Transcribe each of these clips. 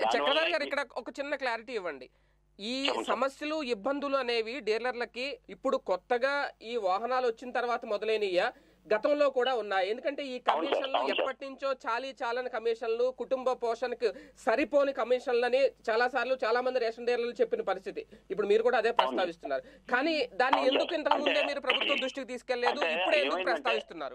చక్రధర్ గారు ఈ- ఇక్కడ ఒక చిన్న క్లారిటీ ఇవ్వండి ఈ చెప్పండి. సమస్యలు ఇబ్బందులు అనేవి డీలర్లకి ఇప్పుడు కొత్తగా ఈ వాహనాలు వచ్చిన తర్వాత మొదలైనయ్యా గతంలో కూడా ఉన్నాయి ఎందుకంటే ఈ కమిషన్లు అవును సార్. ఎప్పటి నుంచో చాలీ చాలని కమిషన్లు కుటుంబ పోషణకు సరిపోని కమిషన్లని చాలా సార్లు చాలా మంది రేషన్ డీలర్లు చెప్పిన పరిస్థితి ఇప్పుడు మీరు కూడా అదే ప్రస్తావిస్తున్నారు కానీ దాన్ని అవును ఎందుకు సార్. ఇంతకు ముందే అంటే- మీరు ప్రభుత్వం దృష్టికి తీసుకెళ్లేదు అంటే ఇప్పుడు ఎందుకు ఏమైందంటే- ప్రస్తావిస్తున్నారు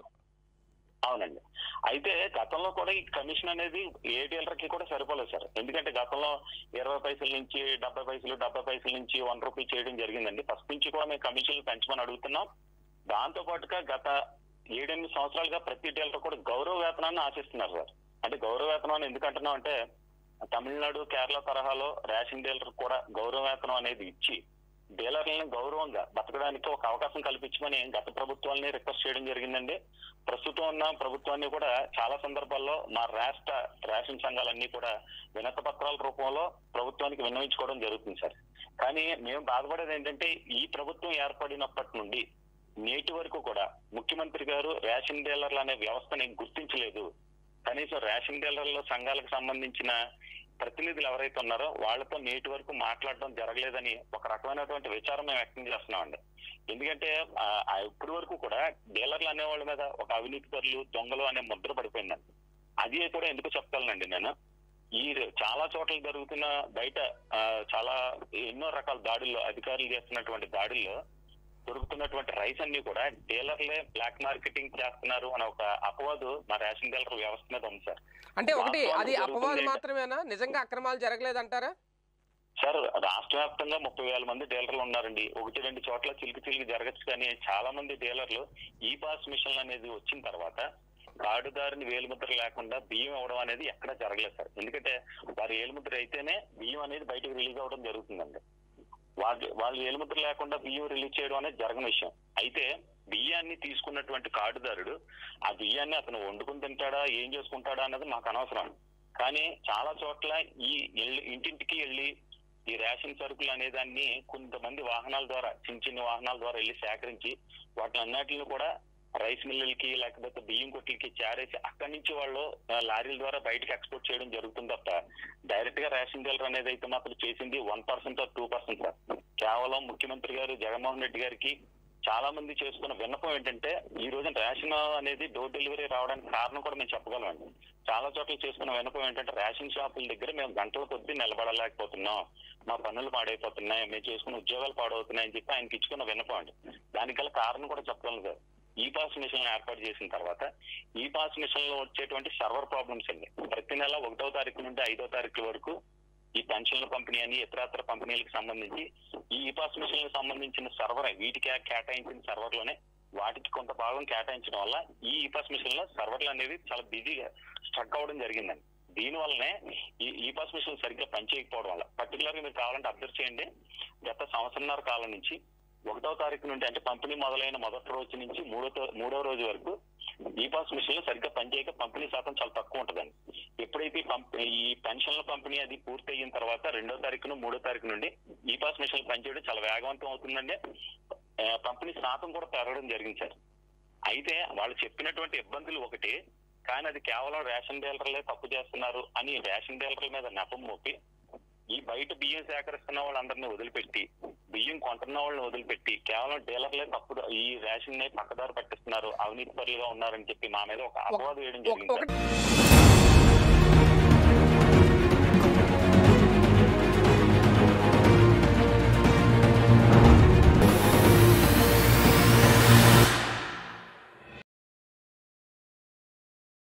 అవునండి అయితే గతంలో కూడా ఈ కమిషన్ అనేది ఏ డీలర్ కి కూడా సరిపోలేదు సార్ ఎందుకంటే గతంలో ఇరవై పైసల నుంచి డెబ్బై పైసలు డెబ్బై పైసల నుంచి వన్ రూపీ చేయడం జరిగిందండి ఫస్ట్ నుంచి కూడా మేము కమిషన్లు పెంచమని అడుగుతున్నాం దాంతో పాటుగా గత ఏడెనిమిది సంవత్సరాలుగా ప్రతి డీలర్ కూడా గౌరవ వేతనాన్ని ఆశిస్తున్నారు సార్ అంటే గౌరవ వేతనం అని ఎందుకు అంటున్నాం అంటే తమిళనాడు కేరళ తరహాలో రేషన్ డీలర్ కూడా గౌరవ వేతనం అనేది ఇచ్చి డీలర్లను గౌరవంగా బతకడానికి ఒక అవకాశం కల్పించమని గత ప్రభుత్వాలని రిక్వెస్ట్ చేయడం జరిగిందండి ప్రస్తుతం ఉన్న ప్రభుత్వాన్ని కూడా చాలా సందర్భాల్లో మా రాష్ట్ర రేషన్ సంఘాలన్నీ కూడా వినత పత్రాల రూపంలో ప్రభుత్వానికి విన్నవించుకోవడం జరుగుతుంది సార్ కానీ మేము బాధపడేది ఏంటంటే ఈ ప్రభుత్వం ఏర్పడినప్పటి నుండి నేటి వరకు కూడా ముఖ్యమంత్రి గారు రేషన్ డీలర్లు అనే వ్యవస్థని గుర్తించలేదు కనీసం రేషన్ డీలర్ల సంఘాలకు సంబంధించిన ప్రతినిధులు ఎవరైతే ఉన్నారో వాళ్ళతో నేటి వరకు మాట్లాడడం జరగలేదని ఒక రకమైనటువంటి విచారం మేము వ్యక్తం చేస్తున్నామండి ఎందుకంటే ఆ, ఆ ఇప్పటి వరకు కూడా డీలర్లు అనే వాళ్ళ మీద ఒక అవినీతి పరులు దొంగలు అనే ముద్ర పడిపోయిందండి అది కూడా ఎందుకు చెప్తానండి నేను ఈ చాలా చోట్ల జరుగుతున్న బయట ఆ, చాలా ఎన్నో రకాల దాడుల్లో అధికారులు చేస్తున్నటువంటి దాడుల్లో దొరుకుతున్నటువంటి రైస్ అన్ని కూడా డీలర్లే బ్లాక్ మార్కెటింగ్ చేస్తున్నారు అనే ఒక అపవాదు మా రేషన్ డీలర్ వ్యవస్థ మీద ఉంది సార్ అంటే ఒకటి వాస్తవానికి అది అపవాదు జరుగుతుంది మాత్రమేనా నిజంగా అక్రమాలు జరగలేదంటారా సార్ రాష్ట్ర వ్యాప్తంగా ముప్పై వేల మంది డీలర్లు ఉన్నారండి ఒకటి రెండు చోట్ల చిలికి చిలికి జరగచ్చు కానీ చాలా మంది డీలర్లు ఈ పాస్ మిషన్ అనేది వచ్చిన తర్వాత కార్డుదారుని వేలుముద్ర లేకుండా బియ్యం ఇవ్వడం అనేది ఎక్కడ జరగలేదు సార్ ఎందుకంటే వారి ఏలుముద్ర అయితేనే బియ్యం అనేది బయటకు రిలీజ్ అవ్వడం జరుగుతుందండి వాళ్ళు వాళ్ళు ఏలుముద్ర లేకుండా బియ్యం రిలీజ్ చేయడం అనేది జరగని విషయం అయితే బియ్యాన్ని తీసుకున్నటువంటి కార్డుదారుడు ఆ బియ్యాన్ని అతను వండుకుని తింటాడా ఏం చేసుకుంటాడా అన్నది మాకు అనవసరం కానీ చాలా చోట్ల ఈ ఇళ్ళ- ఇంటింటికి వెళ్ళి ఈ రేషన్ సరుకులు అనే దాన్ని కొంతమంది వాహనాల ద్వారా చిన్న చిన్న వాహనాల ద్వారా వెళ్ళి సేకరించి వాటిని అన్నిటిని కూడా రైస్ మిల్లులకి లేకపోతే బియ్యం కొట్లకి చేరేసి అక్కడి నుంచి వాళ్ళు ఆ, లారీల ద్వారా బయటకు ఎక్స్పోర్ట్ చేయడం జరుగుతుంది తప్ప డైరెక్ట్ గా రేషన్ డీలర్ అనేది అయితే మాత్రం చేసింది one percent two percent sir కేవలం ముఖ్యమంత్రి గారు జగన్మోహన్ రెడ్డి గారికి చాలా మంది చేసుకున్న విన్నపం ఏంటంటే ఈ రోజున రేషన్ అనేది డోర్ డెలివరీ రావడానికి కారణం కూడా మేము చెప్పగలమండి చాలా చోట్ల చేసుకున్న విన్నపం ఏంటంటే రేషన్ షాపుల దగ్గర మేము గంటల కొద్దీ నిలబడలేకపోతున్నాం మా పనులు పాడైపోతున్నాయి మేము చేసుకున్న ఉద్యోగాలు పాడవుతున్నాయని చెప్పి ఆయనకి ఇచ్చుకున్న విన్నపం అండి దానికల్ల కారణం కూడా చెప్పగలను సార్ ఈ పాస్ మిషన్ ఏర్పాటు చేసిన తర్వాత ఈ పాస్ మిషన్ లో వచ్చేటువంటి సర్వర్ ప్రాబ్లమ్స్ అండి ప్రతి నెల ఒకటో తారీఖు నుండి ఐదో తారీఖు వరకు ఈ పెన్షన్ల పంపిణీ అని ఇతరత్ర పంపిణీలకు సంబంధించి ఈ ఈ పాస్ మిషన్ సంబంధించిన సర్వర్ వీటికి కేటాయించిన సర్వర్ లోనే వాటికి కొంత భాగం కేటాయించడం వల్ల ఈ ఈ పాస్ మిషన్ లో సర్వర్లు అనేవి చాలా బిజీగా స్ట్రక్ అవ్వడం జరిగిందండి దీని వల్లనే ఈ ఈ పాస్ మిషన్ సరిగ్గా పనిచేయకపోవడం వల్ల పర్టికులర్ గా మీరు కావాలంటే అబ్జర్వ్ చేయండి గత సంవత్సరంన్నర కాలం నుంచి ఒకటో తారీఖు నుండి అంటే పంపిణీ మొదలైన మొదటి రోజు నుంచి మూడో తో- మూడో రోజు వరకు ఈ పాస్ మిషన్లు సరిగ్గా పనిచేయక పంపిణీ శాతం చాలా తక్కువ ఉంటుందండి ఎప్పుడైతే ఈ పంప్- ఈ పెన్షన్ల పంపిణీ అది పూర్తి అయిన తర్వాత రెండో తారీఖున మూడో తారీఖు నుండి ఈ పాస్ మిషన్లు పనిచేయడం చాలా వేగవంతం అవుతుందండి ఆ, పంపిణీ శాతం కూడా పెరగడం జరిగింది సార్ అయితే వాళ్ళు చెప్పినటువంటి ఇబ్బందులు ఒకటి కానీ అది కేవలం రేషన్ డీలర్లే తప్పు చేస్తున్నారు అని రేషన్ డీలర్ల మీద నెపం మోపి ఈ బయట బియ్యం సేకరిస్తున్న వాళ్ళందరినీ వదిలిపెట్టి బియ్యం కొంటున్న వాళ్ళని వదిలిపెట్టి కేవలం డీలర్లే తప్పు ఈ రేషన్ ని పక్కదారి పట్టిస్తున్నారు అవినీతి పరులుగా ఉన్నారని చెప్పి మా మీద ఒక అపవాదం వేయడం ఒక- జరిగింది సార్. ఒకటి